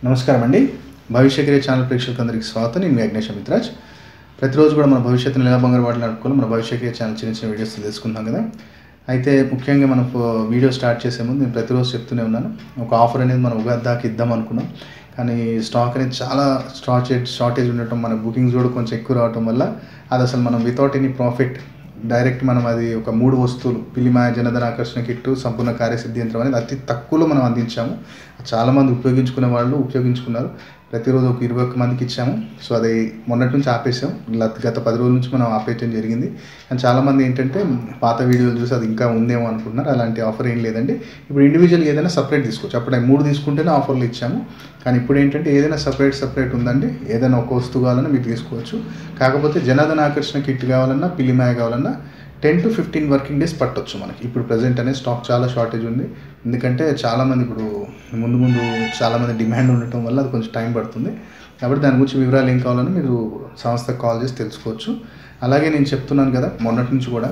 నమస్కారం అండి భవిష్యక్రియ ఛానల్ ప్రేక్షకులందరికీ స్వాగతం నేను మీ అగ్నేష్ మిత్రాజ్ ప్రతిరోజు కూడా మన భవిష్యత్తుని ఎలా బంగారు వాటిని నడుపుకోవాలి మన భవిష్యక్రియ ఛానల్ చిన్న చిన్న వీడియోస్ తెలుసుకుంటాం కదా అయితే ముఖ్యంగా మనం ఫో- వీడియో స్టార్ట్ చేసే ముందు నేను ప్రతిరోజు చెప్తూనే ఉన్నాను ఒక ఆఫర్ అనేది మనం ఉగాది దాకా ఇద్దాం అనుకున్నాం కానీ స్టాక్ అనేది చాలా షార్టేజ్ షార్టేజ్ ఉండటం మన బుకింగ్స్ కూడా కొంచెం ఎక్కువ రావటం వల్ల అది అసలు మనం వితౌట్ ఎనీ ప్రాఫిట్ డైరెక్ట్ మనం అది ఒక మూడు వస్తువులు పిలిమాయ జనధన ఆకర్షణ కిట్టు సంపూర్ణ కార్యసిద్ధి యంత్రం అనేది అతి తక్కువలో మనం అందించాము చాలామంది ఉపయోగించుకునే వాళ్ళు ఉపయోగించుకున్నారు ప్రతిరోజు ఒక ఇరవై ఒక్క మందికి ఇచ్చాము సో అది మొన్నటి నుంచి ఆపేసాం గత- గత పది రోజుల నుంచి మనం ఆపేయటం జరిగింది అండ్ చాలామంది ఏంటంటే పాత వీడియోలు చూసి అది ఇంకా ఉందేమో అనుకుంటున్నారు అలాంటి ఆఫర్ ఏం లేదండి ఇప్పుడు ఇండివిజువల్గా ఏదైనా సపరేట్ తీసుకోవచ్చు అప్పుడు అవి మూడు తీసుకుంటేనే ఆఫర్లు ఇచ్చాము కానీ ఇప్పుడు ఏంటంటే ఏదైనా సపరేట్ సపరేట్ ఉందండి ఏదైనా ఒక వస్తువు కావాలన్నా మీరు తీసుకోవచ్చు కాకపోతే జనాదన ఆకర్షణ కిట్ కావాలన్నా పిల్లిమాయ కావాలన్నా ten to fifteen working days పట్టొచ్చు మనకి ఇప్పుడు ప్రజెంట్ అనేది స్టాక్ చాలా షార్టేజ్ ఉంది ఎందుకంటే చాలామంది ఇప్పుడు ముందు ముందు చాలామంది డిమాండ్ ఉండటం వల్ల అది కొంచెం టైం పడుతుంది కాబట్టి దాని గురించి వివరాలు ఏం కావాలని మీరు సంస్థకు కాల్ చేసి తెలుసుకోవచ్చు అలాగే నేను చెప్తున్నాను కదా మొన్నటి నుంచి కూడా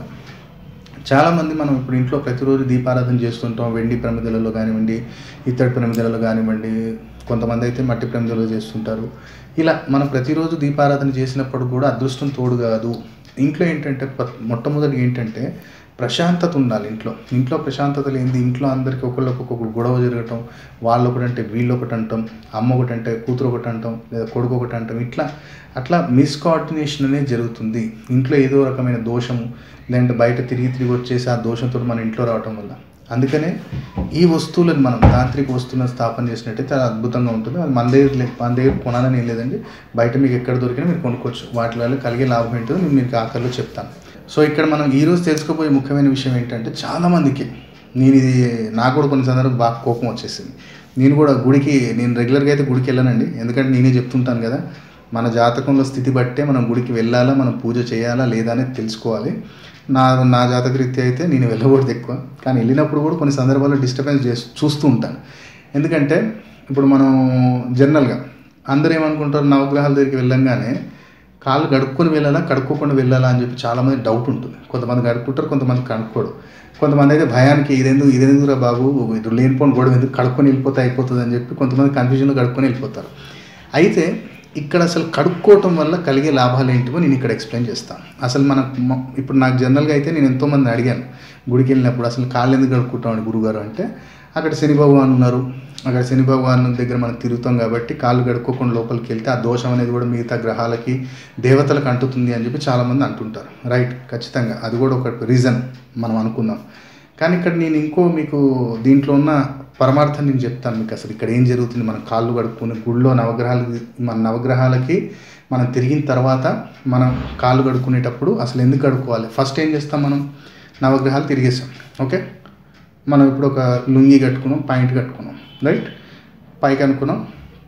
చాలామంది మనం ఇప్పుడు ఇంట్లో ప్రతిరోజు దీపారాధన చేస్తుంటాం వెండి ప్రమిదలలో కానివ్వండి ఇత్తడి ప్రమిదలలో కానివ్వండి కొంతమంది అయితే మట్టి ప్రమిదలలో చేస్తుంటారు ఇలా మనం ప్రతిరోజు దీపారాధన చేసినప్పుడు కూడా అదృష్టం తోడు కాదు ఇంట్లో ఏంటంటే ప- మొట్టమొదటి ఏంటంటే ప్రశాంతత ఉండాలి ఇంట్లో ఇంట్లో ప్రశాంతత లేనిది ఇంట్లో అందరికీ ఒకళ్ళకి ఒక్కొక్క గొడవ జరగటం వాళ్ళు ఒకటి అంటే వీళ్ళు ఒకటి అంటాం అమ్మ ఒకటి అంటే కూతురు ఒకటి అంటాం లేదా కొడుకు ఒకటి అంటాం ఇట్లా అట్లా మిస్కోఆర్డినేషన్ అనేది జరుగుతుంది ఇంట్లో ఏదో రకమైన దోషము లేదంటే బయట తిరిగి తిరిగి వచ్చేసి ఆ దోషంతో మన ఇంట్లో రావటం వల్ల అందుకనే ఈ వస్తువులను మనం తాంత్రిక వస్తువులను స్థాపన చేసినట్టయితే అది అద్భుతంగా ఉంటుంది అది మన దగ్గర లే- మన దగ్గర కొనాలని ఏం లేదండి బయట మీకు ఎక్కడ దొరికినా మీరు కొనుక్కోవచ్చు వాటి వల్ల కలిగే లాభం ఏంటో నేను మీకు ఆఖరిలో చెప్తాను సో ఇక్కడ మనం ఈరోజు తెలుసుకోబోయే ముఖ్యమైన విషయం ఏంటంటే చాలామందికి నేను ఇది నాకు కూడా కొన్ని సందర్భాలు బాగా కోపం వచ్చేసింది నేను కూడా గుడికి నేను రెగ్యులర్గా అయితే గుడికి వెళ్ళానండి ఎందుకంటే నేనే చెప్తుంటాను కదా మన జాతకంలో స్థితి బట్టే మనం గుడికి వెళ్ళాలా మనం పూజ చేయాలా లేదా అనేది తెలుసుకోవాలి నా నా జాతక రీత్యా అయితే నేను వెళ్ళకూడదు ఎక్కువ కానీ వెళ్ళినప్పుడు కూడా కొన్ని సందర్భాల్లో డిస్టర్బెన్స్ చేస్తూ చూస్తూ ఉంటాను ఎందుకంటే ఇప్పుడు మనం జనరల్గా అందరూ ఏమనుకుంటారు నవగ్రహాల దగ్గరికి వెళ్ళంగానే కాళ్ళు గడుక్కొని వెళ్ళాలా కడుక్కోకుండా వెళ్ళాలా అని చెప్పి చాలామంది డౌట్ ఉంటుంది కొంతమంది గడుక్కుంటారు కొంతమంది కడుక్కోడు కొంతమంది అయితే భయానికి ఇదెందుకు ఇదెందుకురా బాబు ఇది లేనిపోని గొడవ ఎందుకు కడుక్కొని వెళ్ళిపోతే అయిపోతుంది అని చెప్పి కొంతమంది కన్ఫ్యూజన్లో కడుక్కొని వెళ్ళిపోతారు అయితే ఇక్కడ అసలు కడుక్కోవటం వల్ల కలిగే లాభాలు ఏంటివో నేను ఇక్కడ ఎక్స్ప్లెయిన్ చేస్తాను అసలు మన మ- ఇప్పుడు నాకు జనరల్గా అయితే నేను ఎంతోమంది అడిగాను గుడికి వెళ్ళినప్పుడు అసలు కాళ్ళు ఎందుకు కడుక్కుంటామని గురుగారు అంటే అక్కడ శని భగవాన్ ఉన్నారు అక్కడ శని భగవాన్ దగ్గర మనం తిరుగుతాం కాబట్టి కాళ్ళు కడుక్కోకుండా లోపలికి వెళ్తే ఆ దోషం అనేది కూడా మిగతా గ్రహాలకి దేవతలకు అంటుతుంది అని చెప్పి చాలామంది అంటుంటారు రైట్ ఖచ్చితంగా అది కూడా ఒక రీజన్ మనం అనుకుందాం కానీ ఇక్కడ నేను ఇంకో మీకు దీంట్లో ఉన్న పరమార్థం నేను చెప్తాను మీకు అసలు ఇక్కడ ఏం జరుగుతుంది మనం కాళ్ళు కడుక్కుని గుళ్ళో నవగ్రహాలు మన నవగ్రహాలకి మనం తిరిగిన తర్వాత మనం కాళ్ళు కడుక్కునేటప్పుడు అసలు ఎందుకు కడుక్కోవాలి ఫస్ట్ ఏం చేస్తాం మనం నవగ్రహాలు తిరిగేసాం ఓకే మనం ఇప్పుడు ఒక లుంగి కట్టుకున్నాం పాయింట్ కట్టుకున్నాం రైట్ పైకి అనుకున్నాం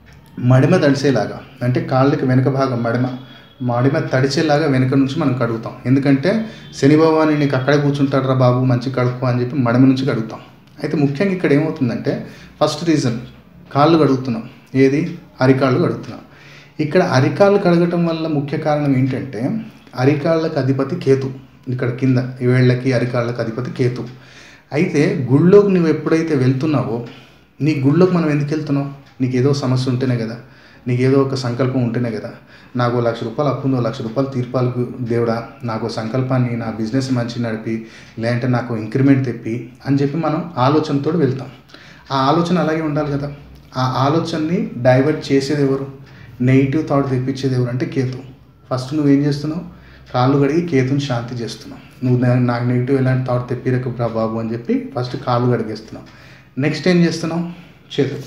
మడిమ తడిసేలాగా అంటే కాళ్ళకి వెనక భాగం మడిమ మడిమ తడిచేలాగా వెనక నుంచి మనం కడుగుతాం ఎందుకంటే శని భగవాన్ నీకు అక్కడే కూర్చుంటాడు రా బాబు మంచి కడుక్కో అని చెప్పి మడిమ నుంచి కడుగుతాం అయితే ముఖ్యంగా ఇక్కడ ఏమవుతుందంటే ఫస్ట్ రీజన్ కాళ్ళు కడుగుతున్నాం ఏది అరికాళ్ళు కడుగుతున్నాం ఇక్కడ అరికాళ్ళు కడగటం వల్ల ముఖ్య కారణం ఏంటంటే అరికాళ్ళకి అధిపతి కేతు ఇక్కడ కింద ఈ వేళ్ళకి అరికాళ్ళకి అధిపతి కేతు అయితే గుళ్ళోకి నువ్వు ఎప్పుడైతే వెళ్తున్నావో నీ గుళ్ళోకి మనం ఎందుకు వెళ్తున్నావు నీకు ఏదో సమస్య ఉంటేనే కదా నీకు ఏదో ఒక సంకల్పం ఉంటేనే కదా నాకు ఓ లక్ష రూపాయలు అప్పు ఉందో లక్ష రూపాయలు తీర్పాలకు దేవుడా నాకు ఓ సంకల్పాన్ని నా బిజినెస్ మంచి నడిపి లేదంటే నాకు ఇంక్రిమెంట్ తెప్పి అని చెప్పి మనం ఆలోచనతో వెళ్తాం ఆ ఆలోచన అలాగే ఉండాలి కదా ఆ ఆలోచనని డైవర్ట్ చేసేది ఎవరు నెగిటివ్ థాట్ తెప్పించేది ఎవరు అంటే కేతు ఫస్ట్ నువ్వేం చేస్తున్నావు కాళ్ళు కడిగి కేతుని శాంతి చేస్తున్నావు నువ్వు నా- నాకు నెగిటివ్ ఎలాంటి థాట్ తెప్పిరకు రా బాబు అని చెప్పి ఫస్ట్ కాళ్ళు కడిగేస్తున్నావు నెక్స్ట్ ఏం చేస్తున్నావు చేతులు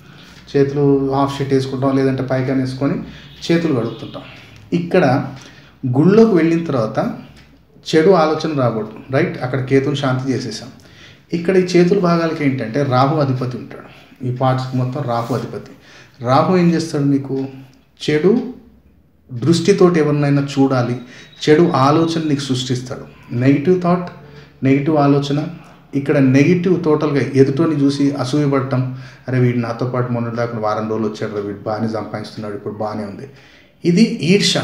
చేతులు హాఫ్ షీట్ వేసుకుంటాం లేదంటే పైకాన్ వేసుకొని చేతులు కడుగుతుంటాం ఇక్కడ గుళ్ళోకి వెళ్ళిన తర్వాత చెడు ఆలోచన రాకూడదు రైట్ అక్కడ కేతుని శాంతి చేసేసాం ఇక్కడ ఈ చేతుల భాగాలకి ఏంటంటే రాహు అధిపతి ఉంటాడు ఈ పార్ట్స్కి మొత్తం రాహు అధిపతి రాహు ఏం చేస్తాడు మీకు చెడు దృష్టితోటి ఎవరినైనా చూడాలి చెడు ఆలోచన నీకు సృష్టిస్తాడు నెగిటివ్ థాట్ నెగిటివ్ ఆలోచన ఇక్కడ నెగిటివ్ టోటల్గా ఎదుటోని చూసి అసూయపడటం అరే వీడు నాతో పాటు మొన్నటి దాకా వారం రోజులు వచ్చాడు రా వీడు బాగానే సంపాదిస్తున్నాడు ఇప్పుడు బాగానే ఉంది ఇది ఈర్ష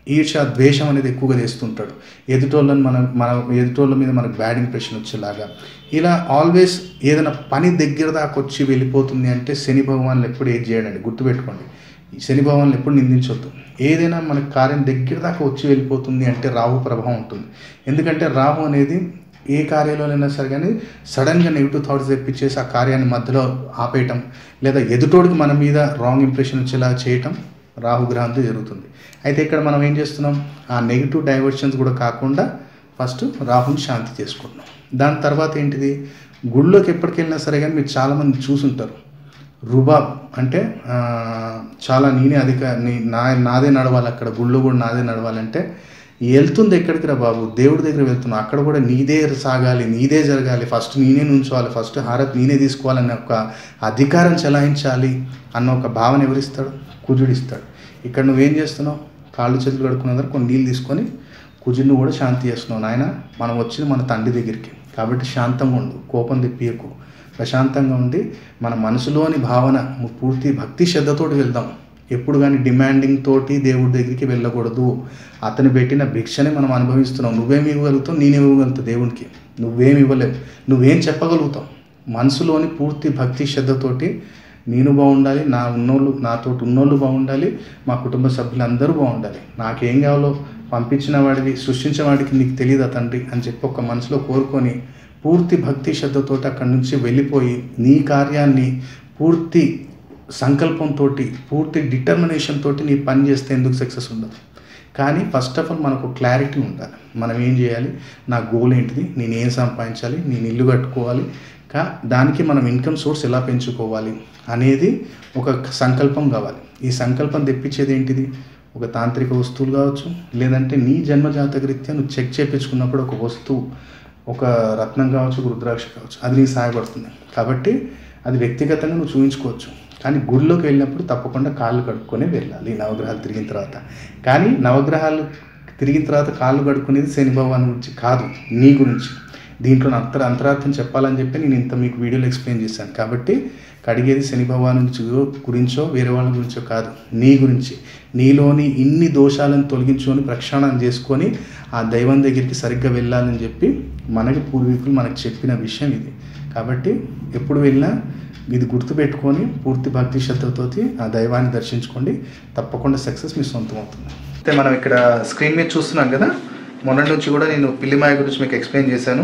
ఈర్ష ద్వేషం అనేది ఎక్కువగా చేస్తుంటాడు ఎదుటోళ్ళని మన మన ఎదుటోళ్ళ మీద మనకు బ్యాడ్ ఇంప్రెషన్ వచ్చేలాగా ఇలా ఆల్వేస్ ఏదైనా పని దగ్గర దాకా వచ్చి వెళ్ళిపోతుంది అంటే శని భగవాన్లు ఎప్పుడు ఏది చేయడండి గుర్తుపెట్టుకోండి ఈ శని భగవాన్లు ఎప్పుడు నిందించొద్దు ఏదైనా మన కార్యం దగ్గర దాకా వచ్చి వెళ్ళిపోతుంది అంటే రాహు ప్రభావం ఉంటుంది ఎందుకంటే రాహు అనేది ఏ కార్యాలైనా సరే కానీ సడన్గా నెగిటివ్ థాట్స్ తెప్పించేసి ఆ కార్యాన్ని మధ్యలో ఆపేయటం లేదా ఎదుటోడికి మన మీద రాంగ్ ఇంప్రెషన్ వచ్చేలా చేయటం రాహుగ్రహంతో జరుగుతుంది అయితే ఇక్కడ మనం ఏం చేస్తున్నాం ఆ నెగిటివ్ డైవర్షన్స్ కూడా కాకుండా ఫస్ట్ రాహుని శాంతి చేసుకుంటున్నాం దాని తర్వాత ఏంటిది గుళ్ళోకి ఎప్పటికి వెళ్ళినా సరే కానీ మీరు చాలామంది చూసుంటారు రుబాబ్ అంటే ఆ, చాలా నేనే అధిక నీ- నా నాదే నడవాలి అక్కడ గుళ్ళు కూడా నాదే నడవాలంటే వెళ్తుంది ఎక్కడికి రా బాబు దేవుడి దగ్గర వెళ్తున్నావు అక్కడ కూడా నీదే సాగాలి నీదే జరగాలి ఫస్ట్ నేనే నుంచోవాలి ఫస్ట్ హారత్ నేనే తీసుకోవాలన్న ఒక అధికారం చెలాయించాలి అన్న ఒక భావన ఎవరిస్తాడు కుజుడు ఇస్తాడు ఇక్కడ నువ్వేం చేస్తున్నావు కాళ్ళు చేతులు కడుక్కున్న దగ్గర కొన్ని నీళ్ళు తీసుకొని కుజుడిని కూడా శాంతి చేస్తున్నావు నాయన మనం వచ్చింది మన తండ్రి దగ్గరికి కాబట్టి శాంతంగా ఉండు కోపం తెప్పియకు ప్రశాంతంగా ఉండి మన మనసులోని భావన పూర్తి భక్తి శ్రద్ధతోటి వెళ్దాం ఎప్పుడు కానీ డిమాండింగ్ తోటి దేవుడి దగ్గరికి వెళ్ళకూడదు అతను పెట్టిన భిక్షని మనం అనుభవిస్తున్నాం నువ్వేమి ఇవ్వగలుగుతావు నేను ఇవ్వగలుగుతా దేవునికి నువ్వేమి ఇవ్వలేవు నువ్వేం చెప్పగలుగుతావు మనసులోని పూర్తి భక్తి శ్రద్ధతోటి నేను బాగుండాలి నా ఉన్నోళ్ళు నాతోటి ఉన్నోళ్ళు బాగుండాలి మా కుటుంబ సభ్యులందరూ బాగుండాలి నాకేం కావాలో పంపించిన వాడివి సృష్టించిన వాడికి నీకు తెలియదా తండ్రి అని చెప్పి ఒక మనసులో కోరుకొని పూర్తి భక్తి శ్రద్ధతోటి అక్కడి నుంచి వెళ్ళిపోయి నీ కార్యాన్ని పూర్తి సంకల్పంతో పూర్తి డిటర్మినేషన్ తోటి నీ పని చేస్తే ఎందుకు సక్సెస్ ఉండదు కానీ ఫస్ట్ ఆఫ్ ఆల్ మనకు క్లారిటీ ఉండాలి మనం ఏం చేయాలి నా గోల్ ఏంటిది నేను ఏం సంపాదించాలి నేను ఇల్లు కట్టుకోవాలి కా దానికి మనం ఇన్కమ్ సోర్స్ ఎలా పెంచుకోవాలి అనేది ఒక సంకల్పం కావాలి ఈ సంకల్పం తెప్పించేది ఏంటిది ఒక తాంత్రిక వస్తువులు కావచ్చు లేదంటే నీ జన్మజాతక రీత్యా నువ్వు చెక్ చేయించుకున్నప్పుడు ఒక వస్తువు ఒక రత్నం కావచ్చు ఒక రుద్రాక్ష కావచ్చు అది నీకు సహాయపడుతుంది కాబట్టి అది వ్యక్తిగతంగా నువ్వు చూపించుకోవచ్చు కానీ గుడిలోకి వెళ్ళినప్పుడు తప్పకుండా కాళ్ళు కడుక్కొని వెళ్ళాలి ఈ నవగ్రహాలు తిరిగిన తర్వాత కానీ నవగ్రహాలు తిరిగిన తర్వాత కాళ్ళు కడుక్కునేది శని భగవాన్ గురించి కాదు నీ గురించి దీంట్లో నా అంతర అంతరార్థం చెప్పాలని చెప్పి నేను ఇంత మీకు వీడియోలో ఎక్స్ప్లెయిన్ చేశాను కాబట్టి కడిగేది శని భగవాన్ గురించి గురించో వేరే వాళ్ళ గురించో కాదు నీ గురించి నీలోని ఇన్ని దోషాలను తొలగించుకొని ప్రక్షాళన చేసుకొని ఆ దైవం దగ్గరికి సరిగ్గా వెళ్ళాలని చెప్పి మనకి పూర్వీకులు మనకు చెప్పిన విషయం ఇది కాబట్టి ఎప్పుడు వెళ్ళినా ఇది గుర్తుపెట్టుకొని పూర్తి భక్తి శ్రద్ధతోటి ఆ దైవాన్ని దర్శించుకోండి తప్పకుండా సక్సెస్ మీ సొంతం అవుతుంది అయితే మనం ఇక్కడ స్క్రీన్ మీద చూస్తున్నాం కదా మొన్నటి నుంచి కూడా నేను పిల్లిమాయ గురించి మీకు ఎక్స్ప్లెయిన్ చేశాను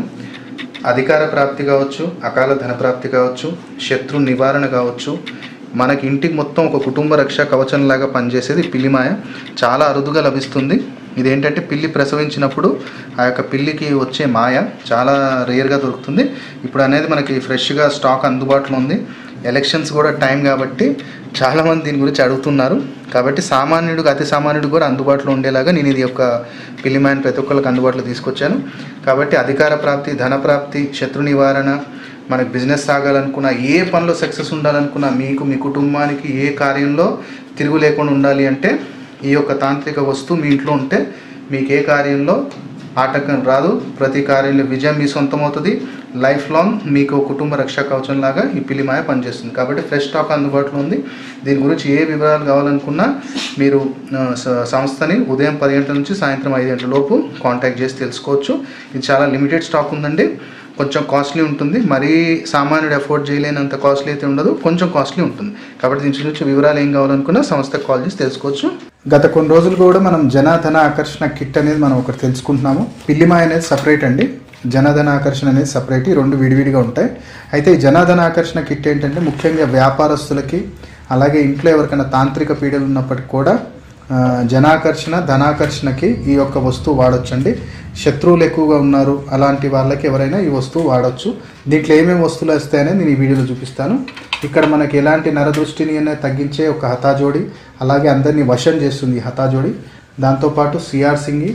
అధికార ప్రాప్తి కావచ్చు అకాల ధన ప్రాప్తి కావచ్చు శత్రు నివారణ కావచ్చు మనకి ఇంటికి మొత్తం ఒక కుటుంబ రక్ష కవచంలాగా పనిచేసేది పిల్లిమాయ చాలా అరుదుగా లభిస్తుంది ఇదేంటంటే పిల్లి ప్రసవించినప్పుడు ఆ యొక్క పిల్లికి వచ్చే మాయ చాలా రేర్గా దొరుకుతుంది ఇప్పుడు అనేది మనకి ఫ్రెష్గా స్టాక్ అందుబాటులో ఉంది ఎలక్షన్స్ కూడా టైం కాబట్టి చాలామంది దీని గురించి అడుగుతున్నారు కాబట్టి సామాన్యుడికి అతి సామాన్యుడు కూడా అందుబాటులో ఉండేలాగా నేను ఇది యొక్క పిల్లిమాయని ప్రతి ఒక్కరికి అందుబాటులో తీసుకొచ్చాను కాబట్టి అధికార ప్రాప్తి ధన ప్రాప్తి శత్రు నివారణ మనకు బిజినెస్ సాగాలనుకున్నా ఏ పనిలో సక్సెస్ ఉండాలనుకున్నా మీకు మీ కుటుంబానికి ఏ కార్యంలో తిరుగు లేకుండా ఉండాలి అంటే ఈ యొక్క తాంత్రిక వస్తువు మీ ఇంట్లో ఉంటే మీకు ఏ కార్యంలో ఆటంకం రాదు ప్రతి కార్యంలో విజయం మీ సొంతం అవుతుంది లైఫ్ లాంగ్ మీకు ఒక కుటుంబ రక్షా కవచం లాగా ఈ పిల్లిమాయ పనిచేస్తుంది కాబట్టి ఫ్రెష్ స్టాక్ అందుబాటులో ఉంది దీని గురించి ఏ వివరాలు కావాలనుకున్నా మీరు ఆ, స- సంస్థని ఉదయం పది గంటల నుంచి సాయంత్రం ఐదు గంటల లోపు కాంటాక్ట్ చేసి తెలుసుకోవచ్చు ఇది చాలా లిమిటెడ్ స్టాక్ ఉందండి కొంచెం కాస్ట్లీ ఉంటుంది మరీ సామాన్యుడు అఫోర్డ్ చేయలేనంత కాస్ట్లీ అయితే ఉండదు కొంచెం కాస్ట్లీ ఉంటుంది కాబట్టి దీని గురించి వివరాలు ఏం కావాలనుకున్నా సంస్థకు కాల్ చేసి తెలుసుకోవచ్చు గత కొన్ని రోజులు కూడా మనం జనాధన ఆకర్షణ కిట్ అనేది మనం ఒకటి తెలుసుకుంటున్నాము పిల్లిమాయ అనేది సపరేట్ అండి జనాధన ఆకర్షణ అనేది సపరేట్ ఈ రెండు విడివిడిగా ఉంటాయి అయితే ఈ జనాధన ఆకర్షణ కిట్ ఏంటంటే ముఖ్యంగా వ్యాపారస్తులకి అలాగే ఇంట్లో ఎవరికైనా తాంత్రిక పీడలు ఉన్నప్పటికీ కూడా ఆ, జనాకర్షణ ధనాకర్షణకి ఈ యొక్క వస్తువు వాడొచ్చండి శత్రువులు ఎక్కువగా ఉన్నారు అలాంటి వాళ్ళకి ఎవరైనా ఈ వస్తువు వాడొచ్చు దీంట్లో ఏమేమి వస్తువులు వస్తాయని నేను ఈ వీడియోలో చూపిస్తాను ఇక్కడ మనకి ఎలాంటి నరదృష్టిని అనేది తగ్గించే ఒక హతాజోడి అలాగే అందరినీ వశం చేస్తుంది ఈ హతాజోడి దాంతోపాటు సిఆర్ సింగి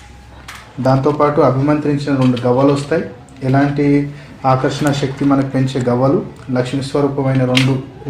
దాంతోపాటు అభిమంత్రించిన రెండు గవ్వలు వస్తాయి ఎలాంటి ఆకర్షణ శక్తి మనకు పెంచే గవ్వలు లక్ష్మీ స్వరూపమైన రెండు ఊ,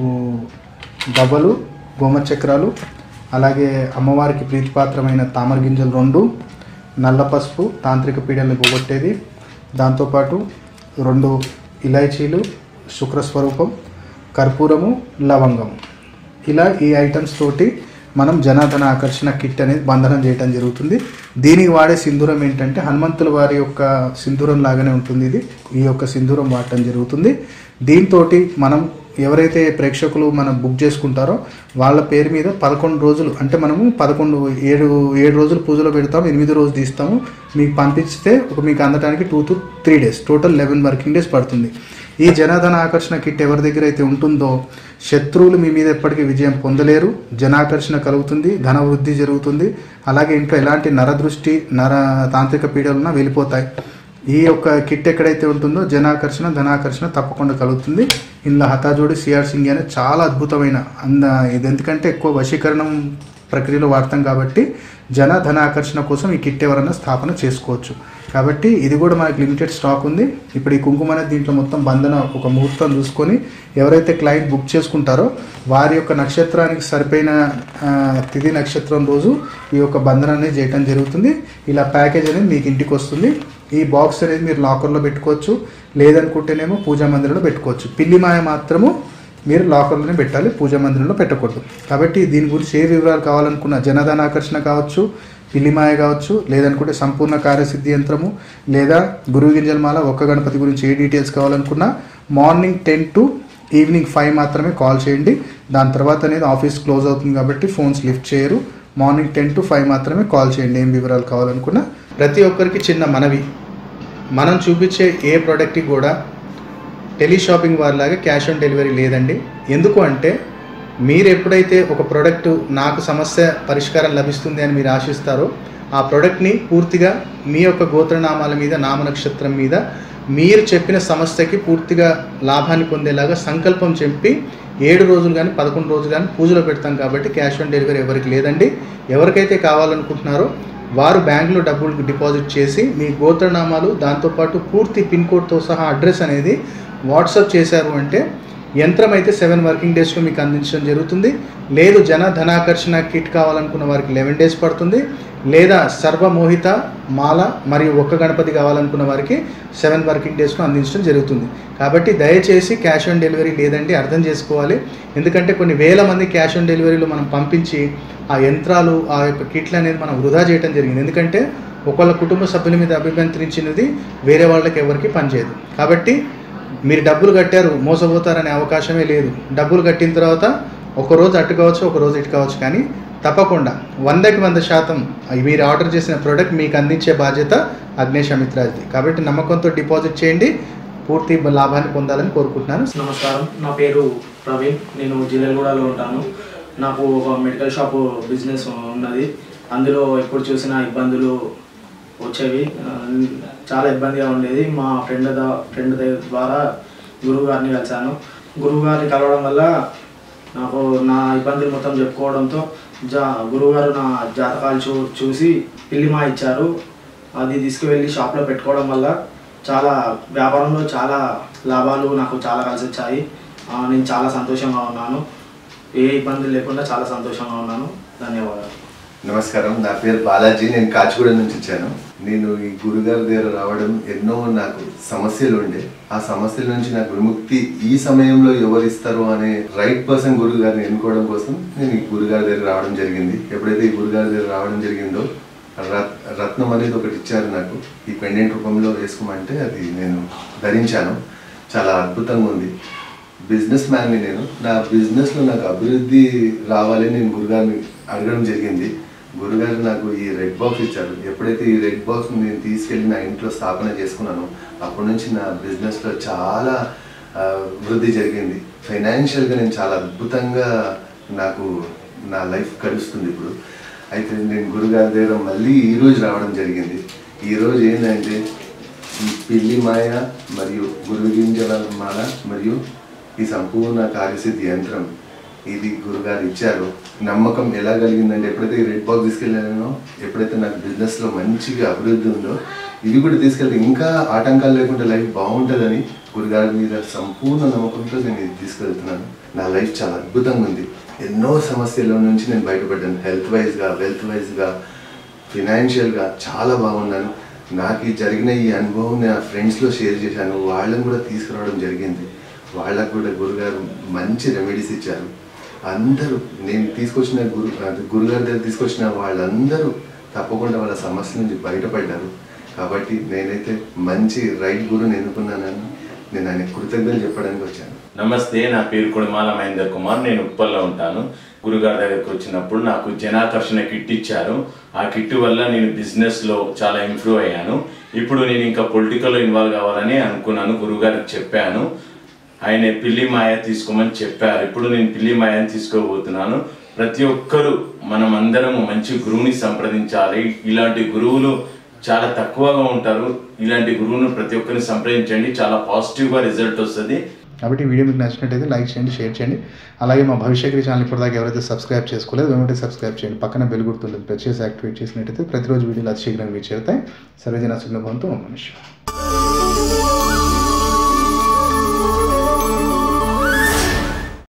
గవ్వలు గోమచక్రాలు అలాగే అమ్మవారికి ప్రీతిపాత్రమైన తామర గింజలు రెండు నల్ల పసుపు తాంత్రిక పీడల్ని పోగొట్టేది దాంతోపాటు రెండు ఇలాచీలు శుక్రస్వరూపం కర్పూరము లవంగము ఇలా ఈ ఐటమ్స్ తోటి మనం జనార్దన ఆకర్షణ కిట్ అనేది బంధనం చేయడం జరుగుతుంది దీనికి వాడే సింధూరం ఏంటంటే హనుమంతుల వారి యొక్క సింధూరం లాగానే ఉంటుంది ఇది ఈ యొక్క సింధూరం వాడటం జరుగుతుంది దీంతో మనం ఎవరైతే ప్రేక్షకులు మనం బుక్ చేసుకుంటారో వాళ్ళ పేరు మీద పదకొండు రోజులు అంటే మనము పదకొండు ఏడు ఏడు రోజులు పూజలో పెడతాము ఎనిమిది రోజు తీస్తాము మీకు పంపిస్తే ఒక మీకు అందడానికి two to three days total eleven working days పడుతుంది ఈ జనాధన ఆకర్షణ కిట్ ఎవరి దగ్గర అయితే ఉంటుందో శత్రువులు మీ మీద ఎప్పటికీ విజయం పొందలేరు జనాకర్షణ కలుగుతుంది ధన వృద్ధి జరుగుతుంది అలాగే ఇంట్లో ఎలాంటి నరదృష్టి నర తాంత్రిక పీడలున్నా వెళ్ళిపోతాయి ఈ యొక్క కిట్ ఎక్కడైతే ఉంటుందో జనాకర్షణ ధనాకర్షణ తప్పకుండా కలుగుతుంది ఇందులో హతాజోడి సిఆర్ సింగ్ అనేది చాలా అద్భుతమైన అంద ఇది ఎందుకంటే ఎక్కువ వశీకరణం ప్రక్రియలో వాడతాం కాబట్టి జన ధనాకర్షణ కోసం ఈ కిట్ ఎవరన్నా స్థాపన చేసుకోవచ్చు కాబట్టి ఇది కూడా మనకి లిమిటెడ్ స్టాక్ ఉంది ఇప్పుడు ఈ కుంకుమ అనేది దీంట్లో మొత్తం బంధన ఒక ముహూర్తం చూసుకొని ఎవరైతే క్లయింట్ బుక్ చేసుకుంటారో వారి యొక్క నక్షత్రానికి సరిపోయిన ఆ, తిథి నక్షత్రం రోజు ఈ యొక్క బంధన అనేది చేయటం జరుగుతుంది ఇలా ప్యాకేజ్ అనేది మీకు ఇంటికి వస్తుంది ఈ బాక్స్ అనేది మీరు లాకర్లో పెట్టుకోవచ్చు లేదనుకుంటేనేమో పూజా మందిరంలో పెట్టుకోవచ్చు పిల్లి మాయ మాత్రము మీరు లాకర్లోనే పెట్టాలి పూజా మందిరంలో పెట్టకూడదు కాబట్టి దీని గురించి ఏ వివరాలు కావాలనుకున్న జనధన ఆకర్షణ కావచ్చు పిల్లిమాయ కావచ్చు లేదనుకుంటే సంపూర్ణ కార్యసిద్ధి యంత్రము లేదా గురువు గింజల మాల ఒక్క గణపతి గురించి ఏ డీటెయిల్స్ కావాలనుకున్నా morning ten to evening five మాత్రమే కాల్ చేయండి దాని తర్వాత అనేది ఆఫీస్ క్లోజ్ అవుతుంది కాబట్టి ఫోన్స్ లిఫ్ట్ చేయరు మార్నింగ్ టెన్ టు ఫైవ్ మాత్రమే కాల్ చేయండి ఏం వివరాలు కావాలనుకున్నా ప్రతి ఒక్కరికి చిన్న మనవి మనం చూపించే ఏ ప్రోడక్ట్కి కూడా టెలి షాపింగ్ వారిలాగా క్యాష్ ఆన్ డెలివరీ లేదండి ఎందుకు అంటే మీరు ఎప్పుడైతే ఒక ప్రోడక్ట్ నాకు సమస్య పరిష్కారం లభిస్తుంది అని మీరు ఆశిస్తారో ఆ ప్రోడక్ట్ని పూర్తిగా మీ యొక్క గోత్రనామాల మీద నామ నక్షత్రం మీద మీరు చెప్పిన సమస్యకి పూర్తిగా లాభాన్ని పొందేలాగా సంకల్పం చెప్పి ఏడు రోజులు కానీ పదకొండు రోజులు కానీ పూజలో పెడతాం కాబట్టి క్యాష్ ఆన్ డెలివరీ ఎవరికి లేదండి ఎవరికైతే కావాలనుకుంటున్నారో వారు బ్యాంకులో డబ్బులు డిపాజిట్ చేసి మీ గోత్రనామాలు దాంతోపాటు పూర్తి పిన్ కోడ్తో సహా అడ్రస్ అనేది వాట్సాప్ చేశారు అంటే యంత్రం అయితే సెవెన్ వర్కింగ్ డేస్లో మీకు అందించడం జరుగుతుంది లేదు జన ధనాకర్షణ కిట్ కావాలనుకున్న వారికి లెవెన్ డేస్ పడుతుంది లేదా సర్వమోహిత మాల మరియు ఒక్క గణపతి కావాలనుకున్న వారికి సెవెన్ వర్కింగ్ డేస్లో అందించడం జరుగుతుంది కాబట్టి దయచేసి క్యాష్ ఆన్ డెలివరీ లేదంటే అర్థం చేసుకోవాలి ఎందుకంటే కొన్ని వేల మంది క్యాష్ ఆన్ డెలివరీలో మనం పంపించి ఆ యంత్రాలు ఆ యొక్క కిట్లు అనేది మనం వృధా చేయడం జరిగింది ఎందుకంటే ఒకళ్ళ కుటుంబ సభ్యుల మీద అభిమంత్రించినది వేరే వాళ్ళకి ఎవరికి పనిచేయదు కాబట్టి మీరు డబ్బులు కట్టారు మోసపోతారనే అవకాశమే లేదు డబ్బులు కట్టిన తర్వాత ఒక రోజు అటు కావచ్చు ఒక రోజు ఇటు కావచ్చు కానీ తప్పకుండా వందకి వంద శాతం మీరు ఆర్డర్ చేసిన ప్రోడక్ట్ మీకు అందించే బాధ్యత అగ్నేష్ అమిత్రాజ్ది కాబట్టి నమ్మకంతో డిపాజిట్ చేయండి పూర్తి లాభాన్ని పొందాలని కోరుకుంటున్నాను నమస్కారం నా పేరు ప్రవీణ్ నేను జిల్లెలగూడలో ఉంటాను నాకు ఒక మెడికల్ షాప్ బిజినెస్ ఉన్నది అందులో ఎప్పుడు చూసినా ఇబ్బందులు వచ్చేవి ఆ, చాలా ఇబ్బందిగా ఉండేది మా ఫ్రెండ్ ద- ఫ్రెండ్ ద- ద్వారా గురువు గారిని కలిశాను గురువు గారిని కలవడం వల్ల నాకు నా ఇబ్బందులు మొత్తం చెప్పుకోవడంతో జా గురువుగారు నా జాతకాలు చూ చూసి పిల్లిమా ఇచ్చారు అది తీసుకువెళ్ళి షాప్లో పెట్టుకోవడం వల్ల చాలా వ్యాపారంలో చాలా లాభాలు నాకు చాలా కలిసి వచ్చాయి ఆ, నేను చాలా సంతోషంగా ఉన్నాను ఏ ఇబ్బంది లేకుండా చాలా సంతోషంగా ఉన్నాను ధన్యవాదాలు నమస్కారం నా పేరు బాలాజీ నేను కాచిగూడ నుంచి వచ్చాను నేను ఈ గురుగారి దగ్గర రావడం ఎన్నో నాకు సమస్యలు ఉండే ఆ సమస్యల నుంచి నాకు విముక్తి ఈ సమయంలో ఎవరు ఇస్తారు అనే రైట్ పర్సన్ గురువు గారిని ఎన్నుకోవడం కోసం నేను ఈ గురుగారి దగ్గర రావడం జరిగింది ఎప్పుడైతే ఈ గురుగారి దగ్గర రావడం జరిగిందో రత్- రత్నం అనేది ఒకటి ఇచ్చారు నాకు ఈ పెండెంట్ రూపంలో వేసుకోమంటే అది నేను ధరించాను చాలా అద్భుతంగా ఉంది బిజినెస్ మ్యాన్ని నేను నా బిజినెస్లో నాకు అభివృద్ధి రావాలని నేను గురుగారిని అడగడం జరిగింది గురుగారు నాకు ఈ రెడ్ బాక్స్ ఇచ్చారు ఎప్పుడైతే ఈ రెడ్ బాక్స్ నేను తీసుకెళ్ళి నా ఇంట్లో స్థాపన చేసుకున్నానో అప్పటి నుంచి నా బిజినెస్లో చాలా ఆ, వృద్ధి జరిగింది ఫైనాన్షియల్గా నేను చాలా అద్భుతంగా నాకు నా లైఫ్ గడుస్తుంది ఇప్పుడు అయితే నేను గురుగారి దగ్గర మళ్ళీ ఈరోజు రావడం జరిగింది ఈరోజు ఏంటంటే ఈ పిల్లి మాయ మరియు గురు గింజల మాల మరియు ఈ సంపూర్ణ కార్యసిద్ధి యంత్రం ఇది గురుగారు ఇచ్చారు నమ్మకం ఎలా కలిగిందంటే ఎప్పుడైతే ఈ రెడ్ బాక్స్ తీసుకెళ్ళానో ఎప్పుడైతే నాకు బిజినెస్లో మంచిగా అభివృద్ధి ఉందో ఇది కూడా తీసుకెళ్తే ఇంకా ఆటంకాలు లేకుండా లైఫ్ బాగుంటుందని గురుగారి మీద సంపూర్ణ నమ్మకంతో నేను ఇది తీసుకెళ్తున్నాను నా లైఫ్ చాలా అద్భుతంగా ఉంది ఎన్నో సమస్యల నుంచి నేను బయటపడ్డాను హెల్త్ వైజ్గా వెల్త్ వైజ్గా ఫినాన్షియల్గా చాలా బాగున్నాను నాకు ఈ జరిగిన ఈ అనుభవం నా ఫ్రెండ్స్లో షేర్ చేశాను వాళ్ళని కూడా తీసుకురావడం జరిగింది వాళ్ళకు కూడా గురుగారు మంచి రెమెడీస్ ఇచ్చారు అందరూ నేను తీసుకొచ్చిన గురు అది గురుగారి దగ్గర తీసుకొచ్చిన వాళ్ళందరూ తప్పకుండా వాళ్ళ సమస్య నుంచి బయటపడ్డారు కాబట్టి నేనైతే మంచి రైట్ గురుని ఎన్నుకున్నానని నేను ఆయన కృతజ్ఞతలు చెప్పడానికి వచ్చాను నమస్తే నా పేరు కుడిమాల మహేందర్ కుమార్ నేను ఉప్పల్లో ఉంటాను గురుగారి దగ్గరికి వచ్చినప్పుడు నాకు జనాకర్షణ కిట్ ఇచ్చారు ఆ కిట్ వల్ల నేను బిజినెస్లో చాలా ఇంప్రూవ్ అయ్యాను ఇప్పుడు నేను ఇంకా పొలిటికల్లో ఇన్వాల్వ్ కావాలని అనుకున్నాను గురుగారికి చెప్పాను ఆయన పిల్లి మాయ తీసుకోమని చెప్పారు ఇప్పుడు నేను పిల్లి మాయని తీసుకోబోతున్నాను ప్రతి ఒక్కరూ మనం అందరము మంచి గురువుని సంప్రదించాలి ఇలాంటి గురువులు చాలా తక్కువగా ఉంటారు ఇలాంటి గురువును ప్రతి ఒక్కరిని సంప్రదించండి చాలా పాజిటివ్గా రిజల్ట్ వస్తుంది కాబట్టి ఈ వీడియో మీకు నచ్చినట్టయితే లైక్ చేయండి షేర్ చేయండి అలాగే మా భవిష్యత్తుకి ఛానల్ ఇప్పటిదాకా ఎవరైతే సబ్స్క్రైబ్ చేసుకోలేదు వెంటనే సబ్స్క్రైబ్ చేయండి పక్కన బెల్ గుర్తుంటుంది ప్రెస్ చేసి యాక్టివేట్ చేసినట్టయితే ప్రతిరోజు వీడియోలు అతి శీఘ్రంగా మీకు చేరుతాయి సర్వేజన సుగ్న భవంతో మనుష్య